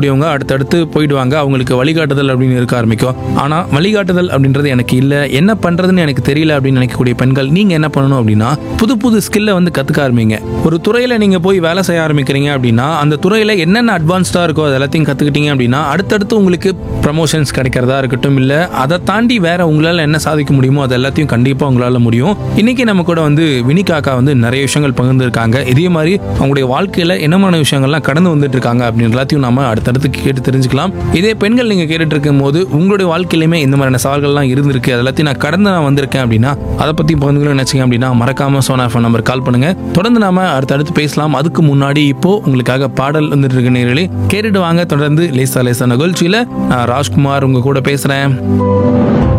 இருக்கக்கூடியவங்க அடுத்தடுத்து போயிடுவாங்க அவங்களுக்கு வழிகாட்டுதல் அப்படின்னு இருக்க ஆரம்பிக்கும் ஆனால் வழிகாட்டுதல் அப்படின்றது எனக்கு இல்லை என்ன பண்ணுறதுன்னு எனக்கு தெரியல அப்படின்னு நினைக்கக்கூடிய பெண்கள் நீங்கள் என்ன பண்ணணும் அப்படின்னா புது புது ஸ்கில்லை வந்து கற்றுக்க ஆரம்பிங்க ஒரு துறையில் நீங்கள் போய் வேலை செய்ய ஆரம்பிக்கிறீங்க அப்படின்னா அந்த துறையில் என்னென்ன அட்வான்ஸ்டாக இருக்கோ அது எல்லாத்தையும் கற்றுக்கிட்டீங்க அப்படின்னா அடுத்தடுத்து உங்களுக்கு ப்ரமோஷன்ஸ் கிடைக்கிறதா இருக்கட்டும் இல்லை அதை தாண்டி வேற உங்களால் என்ன சாதிக்க முடியுமோ அது எல்லாத்தையும் கண்டிப்பாக உங்களால் முடியும் இன்னைக்கு நம்ம கூட வந்து வினி காக்கா வந்து நிறைய விஷயங்கள் பகிர்ந்துருக்காங்க இதே மாதிரி அவங்களுடைய வாழ்க்கையில் என்னமான விஷயங்கள்லாம் கடந்து வந்துட்டு இருக்காங்க அப்படின்னு எல்லாத்தையும் நாம அடுத்தடுத்து கேட்டு தெரிஞ்சுக்கலாம் இதே பெண்கள் நீங்கள் கேட்டுட்டு இருக்கும் போது உங்களுடைய வாழ்க்கையிலுமே இந்த மாதிரியான சவால்கள்லாம் இருந்திருக்கு அது எல்லாத்தையும் நான் கடந்து நான் வந்திருக்கேன் அப்படின்னா அதை பற்றி பகிர்ந்துக்கணும்னு நினச்சிங்க அப்படின்னா மறக்காம சோனா ஃபோன் நம்பர் கால் பண்ணுங்க தொடர்ந்து நாம அடுத்தடுத்து பேசலாம் அதுக்கு முன்னாடி இப்போ உங்களுக்காக பாடல் வந்துட்டு இருக்கு நேர்களே கேட்டுட்டு வாங்க தொடர்ந்து லேசா லேசா நிகழ்ச்சியில் நான் ராஜ்குமார் உங்க கூட பேசுகிறேன்